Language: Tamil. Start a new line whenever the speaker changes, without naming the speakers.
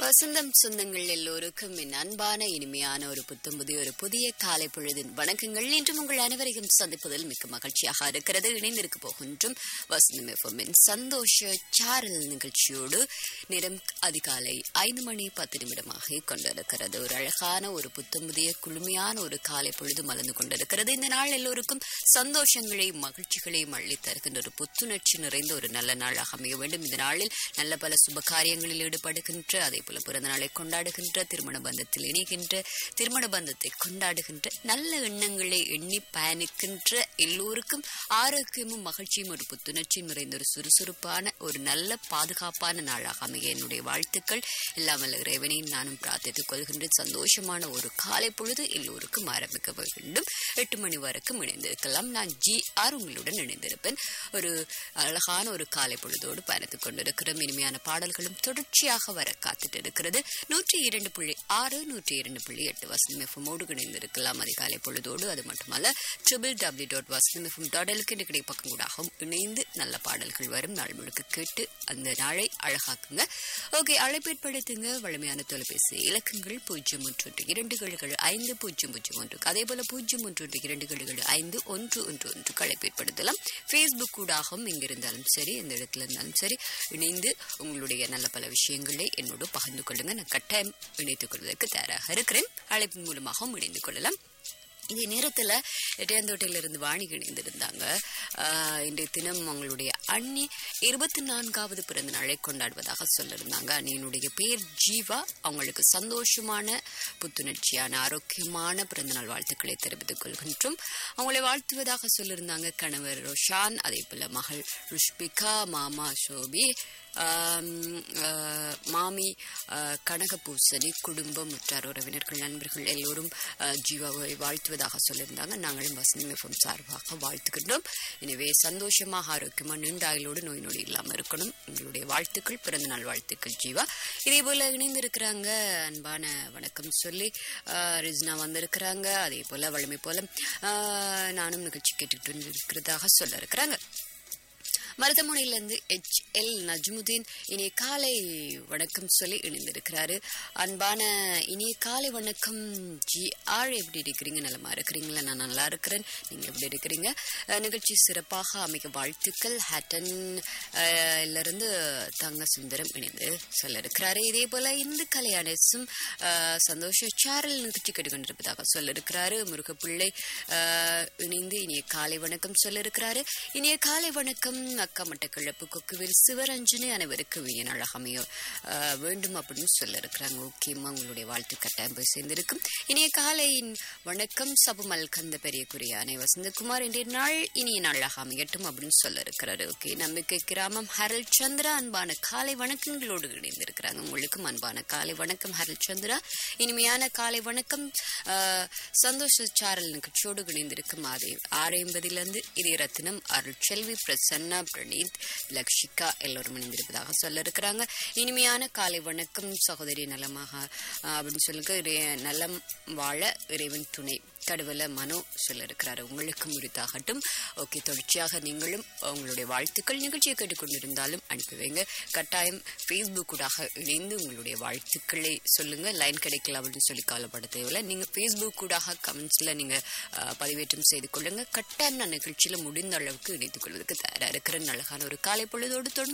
வசந்தம் சொந்தங்கள் எல்லோருக்கும் என் அன்பான இனிமையான ஒரு புத்தம் புதிய ஒரு புதிய காலை பொழுதின் வணக்கங்கள் இன்றும் உங்கள் அனைவரையும் சந்திப்பதில் மிக்க மகிழ்ச்சியாக இருக்கிறது இணைந்திருக்க போகின்றும் வசந்தம் எஃப்எம்மின் சந்தோஷ சாரல் நிகழ்ச்சியோடு நேரம் அதிகாலை ஐந்து மணி பத்து நிமிடமாக கொண்டிருக்கிறது ஒரு அழகான ஒரு புத்தம் புதிய குளுமையான ஒரு காலை பொழுது மலர்ந்து கொண்டிருக்கிறது இந்த நாள் எல்லோருக்கும் சந்தோஷங்களையும் மகிழ்ச்சிகளையும் அள்ளி தருகின்ற ஒரு புத்துணர்ச்சி நிறைந்த ஒரு நல்ல நாளாக அமைய வேண்டும் இந்த நாளில் நல்ல பல சுப காரியங்களில் ஈடுபடுகின்ற அதே போல பிறந்த நாளை கொண்டாடுகின்ற திருமண பந்தத்தில் இணைகின்ற திருமண பந்தத்தை கொண்டாடுகின்ற நல்ல எண்ணங்களை எண்ணி பயணிக்கின்ற எல்லோருக்கும் ஆரோக்கியமும் மகிழ்ச்சியும் ஒரு புத்துணர்ச்சியும் நிறைந்த ஒரு சுறுசுறுப்பான ஒரு நல்ல பாதுகாப்பான நாளாக அமைய என்னுடைய வாழ்த்துக்கள் எல்லாம் வல்ல இறைவனை நானும் பிரார்த்தித்துக் கொள்கின்றேன் சந்தோஷமான ஒரு காலை பொழுது எல்லோருக்கும் ஆரம்பிக்க வேண்டும் எட்டு மணி வரைக்கும் இணைந்திருக்கலாம் நான் ஜி ஆர் உங்களுடன் இணைந்திருப்பேன் ஒரு அழகான ஒரு காலை பொழுதோடு பயணித்துக் கொண்டிருக்கிறோம் இனிமையான பாடல்களும் தொடர்ச்சியாக வர காத்துட்டு இருக்கிறது நூற்றி இரண்டு புள்ளி ஆறு நூற்றி இரண்டு புள்ளி எட்டு வசனம் எஃப்எம்மோடு இணைந்திருக்கலாம் அதிகாலை பொழுதோடு அது மட்டுமல்ல triple W dot Vasantham FM dot எல்கென்று கிடை பக்கம் கூடாகவும் இணைந்து நல்ல பாடல்கள் வரும் நாள் முழுக்க கேட்டு அந்த நாளை அழகாக்குங்க ஓகே அழைப்பேற்படுத்துங்க வலிமையான தொலைபேசி இலக்கங்கள் பூஜ்ஜியம் ஒன்று ஒன்று இரண்டு கழுகள் ஐந்து பூஜ்ஜியம் பூஜ்ஜியம் ஒன்று அதே போல பூஜ்ஜியம் ஒன்று ஒன்று இரண்டு கழுகள் ஐந்து ஒன்று ஒன்று ஒன்று அழைப்பேற்படுத்தலாம் ஃபேஸ்புக் கூடாகவும் எங்கிருந்தாலும் சரி எந்த இடத்துல இருந்தாலும் சரி இணைந்து உங்களுடைய நல்ல பல விஷயங்களை என்னோடு பகிர்ந்து கொள்ளுங்க நான் கட்டாயம் இணைத்துக் கொள்வதற்கு தயாராக இருக்கிறேன் அழைப்பின் மூலமாகவும் இணைந்து கொள்ளலாம் இதே நேரத்தில் எட்டையந்தோட்டையிலிருந்து வாணி இணைந்திருந்தாங்க ஆஹ் இன்றைய தினம் அவங்களுடைய அண்ணி இருபத்தி நான்காவது பிறந்த நாளை கொண்டாடுவதாக சொல்லியிருந்தாங்க அண்ணியினுடைய பேர் ஜீவா அவங்களுக்கு சந்தோஷமான புத்துணர்ச்சியான ஆரோக்கியமான பிறந்தநாள் வாழ்த்துக்களை தெரிவித்துக் கொள்கின்றோம் அவங்களை வாழ்த்துவதாக சொல்லியிருந்தாங்க கணவர் ரோஷான் அதே போல மகள் ருஷ்பிகா மாமா சோபி ஆம், ஆஹ், மாமி ஆஹ், கனகபூசணி குடும்பம் உற்றார் உறவினர்கள் நண்பர்கள் எல்லோரும் ஆஹ், ஜீவாவை வாழ்த்துவதாக சொல்லியிருந்தாங்க நாங்களும் வசந்தம் எஃப்எம் சார்பாக வாழ்த்துக்கின்றோம் எனவே சந்தோஷமாக ஆரோக்கியமாக நீண்ட ஆயுளோடு நோய் நொடி இல்லாமல் இருக்கணும் எங்களுடைய வாழ்த்துக்கள் பிறந்த நாள் வாழ்த்துக்கள் ஜீவா இதே போல இணைந்திருக்கிறாங்க அன்பான வணக்கம் சொல்லி ஆஹ், ரிஸ்னா வந்திருக்கிறாங்க அதே போல வலிமை போல ஆஹ், நானும் நிகழ்ச்சி கேட்டுக்கிட்டு இருக்கிறதாக சொல்ல இருக்கிறாங்க மருதமுனையிலிருந்து எச் எல் நஜ்முதீன் இனிய காலை வணக்கம் சொல்லி இணைந்திருக்கிறாரு அன்பான இனிய காலை வணக்கம் ஜி ஆர் எப்படி இருக்கிறீங்க நலமா இருக்கிறீங்களா நான் நல்லா இருக்கிறேன் நீங்க எப்படி இருக்கிறீங்க அஹ், நிகழ்ச்சி சிறப்பாக அமைக்க வாழ்த்துக்கள் ஹேட்டன் அஹ், இருந்து தங்க சுந்தரம் இணைந்து சொல்ல இருக்கிறாரு இதே போல இந்து கல்யாணசும் சந்தோஷ சாரல் நிகழ்ச்சி கேட்டுக்கொண்டிருப்பதாக சொல்ல இருக்கிறாரு முருகப்பிள்ளை அஹ், இணைந்து இனிய காலை வணக்கம் சொல்ல இருக்கிறாரு இனிய காலை வணக்கம் அக்கா மட்ட கிழப்பு கொக்குவில் சிவரஞ்சனி அனைவருக்கும் இனிய நாளாக அமைய அஹ், வேண்டும் அப்படின்னு சொல்ல இருக்கிறாங்க ஓகேம்மா உங்களுடைய வாழ்த்து கட்டாயம் போய் சேர்ந்திருக்கும் இனிய காலையின் வணக்கம் சபுமல் கந்த பெரிய குறியானை வசந்தகுமார் இன்றைய நாள் இனிய நாளாக அமையட்டும் அப்படின்னு சொல்ல இருக்கிறாரு ஓகே நம்பிக்கை கிராமம் ஹரல் சந்திரா அன்பான காலை வணக்கங்களோடு இணைந்திருக்கிறாங்க உங்களுக்கும் அன்பான காலை வணக்கம் ஹரல் சந்திரா இனிமையான காலை வணக்கம் அஹ், சந்தோஷ சாரல் நிகழ்ச்சியோடு இணைந்திருக்கும் ஆதே ஆறு எண்பதிலிருந்து இதய ரத்தினம் அருட்செல்வி பிரசன்னா பிரணீத் லக்ஷிகா எல்லோரும் இணைந்திருப்பதாக சொல்ல இருக்கிறாங்க இனிமையான காலை வணக்கம் சகோதரி நலமாக அஹ், அப்படின்னு சொல்லுங்க இறை- நலம் வாழ இறைவன் துணை கடுவல மனோ சொல்ல இருக்கிறாரு உங்களுக்கும் உரித்தாகட்டும் ஓகே தொடர்ச்சியாக நீங்களும் உங்களுடைய வாழ்த்துக்கள் நிகழ்ச்சியை கேட்டுக்கொண்டிருந்தாலும் அனுப்பி வைங்க கட்டாயம் ஃபேஸ்புக் கூடாக இணைந்து உங்களுடைய வாழ்த்துக்களை சொல்லுங்க லைன் கிடைக்கல அப்படின்னு சொல்லி கவலைப்பட தேவையில்லை நீங்க ஃபேஸ்புக் கூடாக கமெண்ட்ஸ்ல நீங்க அஹ், பதிவேற்றம் செய்து கொள்ளுங்க கட்டாயம் நான் நிகழ்ச்சியில முடிந்த அளவுக்கு இணைத்துக் கொள்வதற்கு தயாரா இருக்கிற அழகான ஒரு காலை பொழுதோடு தொடர்ந்து